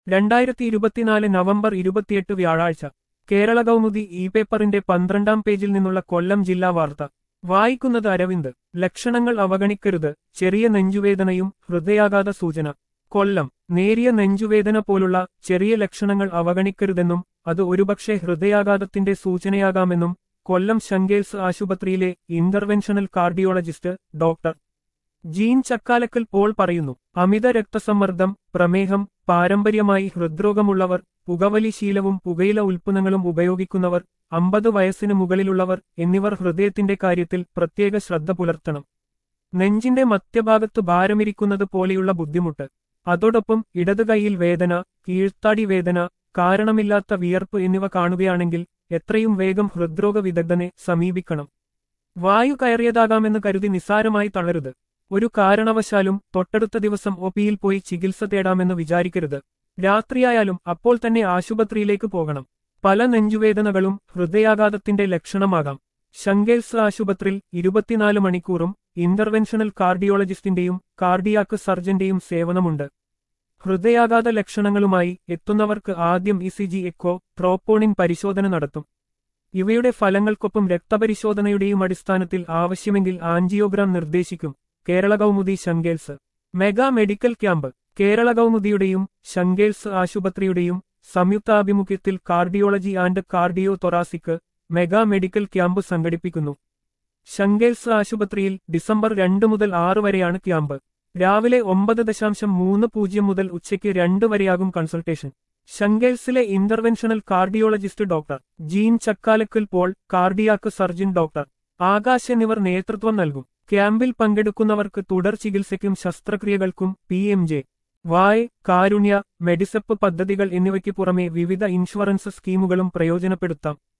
രണ്ടായിരത്തി ഇരുപത്തിനാല് നവംബർ ഇരുപത്തിയെട്ട് വ്യാഴാഴ്ച കേരള കൗമുദി ഇ പേപ്പറിന്റെ പന്ത്രണ്ടാം പേജിൽ നിന്നുള്ള കൊല്ലം ജില്ലാ വാർത്ത വായിക്കുന്നത് അരവിന്ദ് ലക്ഷണങ്ങൾ അവഗണിക്കരുത് ചെറിയ നെഞ്ചുവേദനയും ഹൃദയാഘാത സൂചന കൊല്ലം നേരിയ നെഞ്ചുവേദന പോലുള്ള ചെറിയ ലക്ഷണങ്ങൾ അവഗണിക്കരുതെന്നും അത് ഒരുപക്ഷെ ഹൃദയാഘാതത്തിന്റെ സൂചനയാകാമെന്നും കൊല്ലം ശങ്കേൽസ് ആശുപത്രിയിലെ interventional cardiologist doctor Jeen Chakkalakkal Paul പറയുന്നു അമിത രക്തസമ്മർദ്ദം പ്രമേഹം പാരമ്പര്യമായി ഹൃദ്രോഗമുള്ളവർ പുകവലി ശീലവും പുകയില ഉൽപ്പന്നങ്ങളും ഉപയോഗിക്കുന്നവർ അമ്പത് വയസ്സിന് മുകളിലുള്ളവർ എന്നിവർ ഹൃദയത്തിന്റെ കാര്യത്തിൽ പ്രത്യേക ശ്രദ്ധ പുലർത്തണം നെഞ്ചിന്റെ മധ്യഭാഗത്ത് ഭാരമിരിക്കുന്നത് പോലെയുള്ള ബുദ്ധിമുട്ട് അതോടൊപ്പം ഇടത് കൈയിൽ വേദന കീഴ്ത്താടി വേദന കാരണമില്ലാത്ത വിയർപ്പ് എന്നിവ കാണുകയാണെങ്കിൽ എത്രയും വേഗം ഹൃദ്രോഗ വിദഗ്ധനെ സമീപിക്കണം വായു കയറിയതാകാമെന്ന് കരുതി നിസ്സാരമായി തളരുത് ഒരു കാരണവശാലും തൊട്ടടുത്ത ദിവസം ഒപിയിൽ പോയി ചികിത്സ തേടാമെന്ന് വിചാരിക്കരുത് രാത്രിയായാലും അപ്പോൾ തന്നെ ആശുപത്രിയിലേക്ക് പോകണം പല നെഞ്ചുവേദനകളും ഹൃദയാഘാതത്തിന്റെ ലക്ഷണമാകാം ശങ്കേൽസ് ആശുപത്രിയിൽ ഇരുപത്തിനാല് മണിക്കൂറും ഇന്റർവെൻഷണൽ കാർഡിയോളജിസ്റ്റിന്റെയും കാർഡിയാക്ക് സർജന്റെയും സേവനമുണ്ട് ഹൃദയാഘാത ലക്ഷണങ്ങളുമായി എത്തുന്നവർക്ക് ആദ്യം E C G echo troponin പരിശോധന നടത്തും ഇവയുടെ ഫലങ്ങൾക്കൊപ്പം രക്തപരിശോധനയുടെയും അടിസ്ഥാനത്തിൽ ആവശ്യമെങ്കിൽ ആൻജിയോഗ്രാം നിർദ്ദേശിക്കും Kerala Kaumudi Sankars mega medical camp Kerala കൗമുദിയുടെയും ശങ്കേൽസ് ആശുപത്രിയുടെയും സംയുക്താഭിമുഖ്യത്തിൽ cardiology and cardio thoracic mega medical camp സംഘടിപ്പിക്കുന്നു ശങ്കേൽസ് ആശുപത്രിയിൽ ഡിസംബർ രണ്ട് മുതൽ ആറ് വരെയാണ് ക്യാമ്പ് രാവിലെ ഒമ്പത് ദശാംശം മൂന്ന് പൂജ്യം മുതൽ ഉച്ചയ്ക്ക് രണ്ട് വരെയാകും കൺസൾട്ടേഷൻ ശങ്കേൽസിലെ interventional cardiologist doctor Jeen Chakkalakkal Paul cardiac surgeon doctor Akash എന്നിവർ നേതൃത്വം നൽകും ക്യാമ്പിൽ പങ്കെടുക്കുന്നവർക്ക് തുടർ ചികിത്സയ്ക്കും ശസ്ത്രക്രിയകൾക്കും പി എം ജെ വായ് കാരുണ്യ മെഡിസെപ്പ് പദ്ധതികൾ എന്നിവയ്ക്ക് പുറമെ വിവിധ ഇൻഷുറൻസ് സ്കീമുകളും പ്രയോജനപ്പെടുത്താം